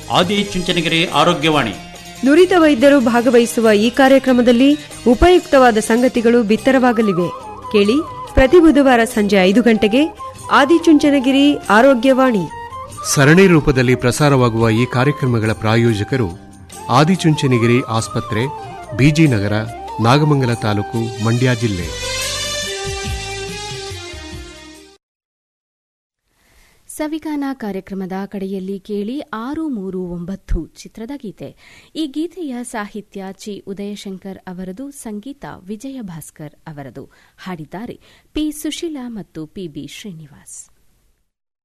ಆದಿಚುಂಚನಗಿರಿ ಆರೋಗ್ಯವಾಣಿ ನುರಿತ ವೈದ್ಯರು ಭಾಗವಹಿಸುವ ಈ ಕಾರ್ಯಕ್ರಮದಲ್ಲಿ ಉಪಯುಕ್ತವಾದ ಸಂಗತಿಗಳು ಬಿತ್ತರವಾಗಲಿವೆ ಕೇಳಿ ಪ್ರತಿ ಬುಧವಾರ ಸಂಜೆ ಐದು ಗಂಟೆಗೆ ಆದಿಚುಂಚನಗಿರಿ ಆರೋಗ್ಯವಾಣಿ ಸರಣಿ ರೂಪದಲ್ಲಿ ಪ್ರಸಾರವಾಗುವ ಈ ಕಾರ್ಯಕ್ರಮಗಳ ಪ್ರಾಯೋಜಕರು ಆದಿಚುಂಚನಗಿರಿ ಆಸ್ಪತ್ರೆ ಬಿಜಿನಗರ ನಾಗಮಂಗಲ ತಾಲೂಕು ಮಂಡ್ಯ ಜಿಲ್ಲೆ ಸವಿಗಾನ ಕಾರ್ಯಕ್ರಮದ ಕಡೆಯಲ್ಲಿ ಕೇಳಿ ಆರು ಮೂರು ಒಂಬತ್ತು ಚಿತ್ರದ ಗೀತೆ ಈ ಗೀತೆಯ ಸಾಹಿತ್ಯ ಚಿ ಉದಯಶಂಕರ್ ಅವರದು ಸಂಗೀತ ವಿಜಯ ಭಾಸ್ಕರ್ ಅವರದು ಹಾಡಿದ್ದಾರೆ ಪಿ ಸುಶೀಲಾ ಮತ್ತು ಪಿ ಬಿ ಶ್ರೀನಿವಾಸ್